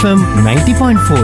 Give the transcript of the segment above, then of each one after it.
FM ninety point four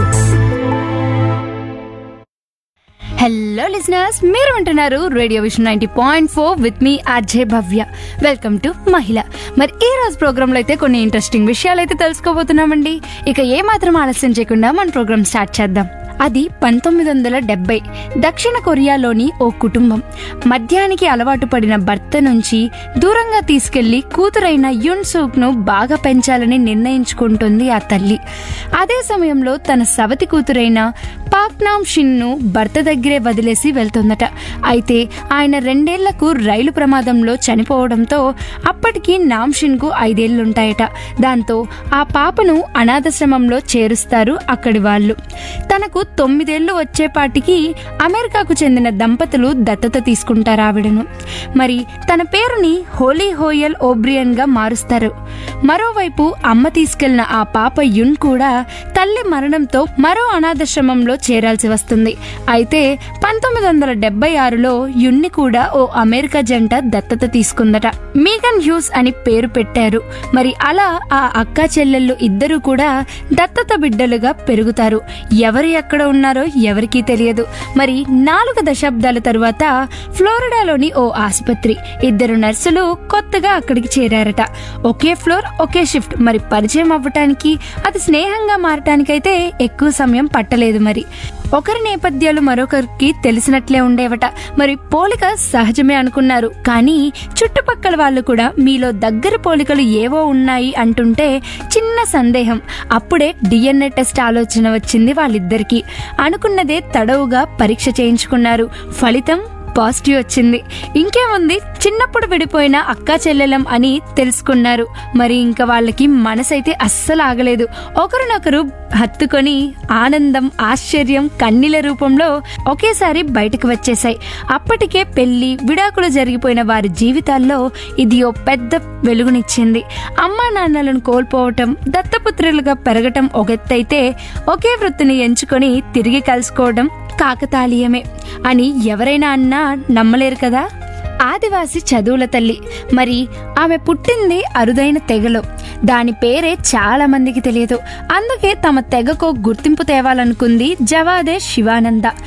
hello listeners మీరు వింటున్నారు radio vision ninety point four with మీ RJ Bhavya welcome to మహిళ మరి ఈ రోజు ప్రోగ్రామ్ లో అయితే కొన్ని ఇంట్రెస్టింగ్ విషయాలు అయితే తెలుసుకోబోతున్నామండి ఇక ఏ మాత్రం ఆలస్యం చేయకుండా మన ప్రోగ్రామ్ స్టార్ట్ చేద్దాం అది పంతొమ్మిది వందల డెబ్బై దక్షిణ కొరియాలోని ఓ కుటుంబం మద్యానికి అలవాటు పడిన భర్త నుంచి దూరంగా తీసుకెళ్లి కూతురైన యున్ సూక్ ను బాగా పెంచాలని నిర్ణయించుకుంటుంది ఆ తల్లి అదే సమయంలో తన సవతి కూతురైన పాక్నామ్ షిన్ ను భర్త దగ్గరే వదిలేసి వెళ్తుందట అయితే ఆయన రెండేళ్లకు రైలు ప్రమాదంలో చనిపోవడంతో అప్పటికి నామ్షిన్ కు ఐదేళ్లుంటాయట దాంతో ఆ పాపను అనాథాశ్రమంలో చేరుస్తారు అక్కడి వాళ్ళు తనకు తొమ్మిదేళ్లు వచ్చేపాటికి అమెరికాకు చెందిన దంపతులు దత్తత తీసుకుంటారు ఆవిడను మరి తన పేరుని హోలీ హోయల్ ఓబ్రియన్ గా మారుస్తారు మరోవైపు అమ్మ తీసుకెళ్లిన ఆ పాప యున్ కూడా తల్లి మరణంతో మరో అనాథాశ్రమంలో చేరాల్సి వస్తుంది అయితే పంతొమ్మిది వందల డెబ్బై ఆరులో యున్ని కూడా ఓ అమెరికా జంట దత్తత తీసుకుందట మీగన్ హ్యూస్ అని పేరు పెట్టారు మరి అలా ఆ అక్క చెల్లెళ్ళు ఇద్దరు కూడా దత్తత బిడ్డలుగా పెరుగుతారు ఎవరు ఎక్కడ ఉన్నారో ఎవరికీ తెలియదు మరి నాలుగు దశాబ్దాల తరువాత ఫ్లోరిడాలోని ఓ ఆసుపత్రి ఇద్దరు నర్సులు కొత్తగా అక్కడికి చేరారట ఒకే ఫ్లోర్ ఒకే షిఫ్ట్ మరి పరిచయం అవ్వటానికి అది స్నేహంగా మారటానికైతే ఎక్కువ సమయం పట్టలేదు మరి ఒకరి నేపథ్యాలు మరొకరికి తెలిసినట్లే ఉండేవట మరి పోలిక సహజమే అనుకున్నారు కానీ చుట్టుపక్కల వాళ్ళు కూడా మీలో దగ్గర పోలికలు ఏవో ఉన్నాయి అంటుంటే చిన్న సందేహం అప్పుడే డిఎన్ఏ టెస్ట్ ఆలోచన వచ్చింది వాళ్ళిద్దరికీ అనుకున్నదే తడవుగా పరీక్ష చేయించుకున్నారు ఫలితం పాజిటివ్ వచ్చింది ఇంకేముంది చిన్నప్పుడు విడిపోయిన అక్కా చెల్లెలం అని తెలుసుకున్నారు మరి ఇంకా వాళ్ళకి మనసైతే అస్సలు ఆగలేదు ఒకరినొకరు హత్తుకొని ఆనందం ఆశ్చర్యం కన్నీల రూపంలో ఒకేసారి బయటకు వచ్చేసాయి అప్పటికే పెళ్లి విడాకులు జరిగిపోయిన వారి జీవితాల్లో ఇది ఓ పెద్ద వెలుగునిచ్చింది అమ్మా నాన్నలను కోల్పోవటం దత్తపుత్రులుగా పెరగటం ఒకెత్తైతే ఒకే వృత్తిని ఎంచుకొని తిరిగి కలుసుకోవడం కాకతాళీయమే అని ఎవరైనా అన్నా నమ్మలేరు కదా ఆదివాసి చదువుల తల్లి మరి ఆమె పుట్టింది అరుదైన తెగలో దాని పేరే చాలా మందికి తెలియదు అందుకే తమ తెగకు గుర్తింపు తేవాలనుకుంది జవాదే శివానంద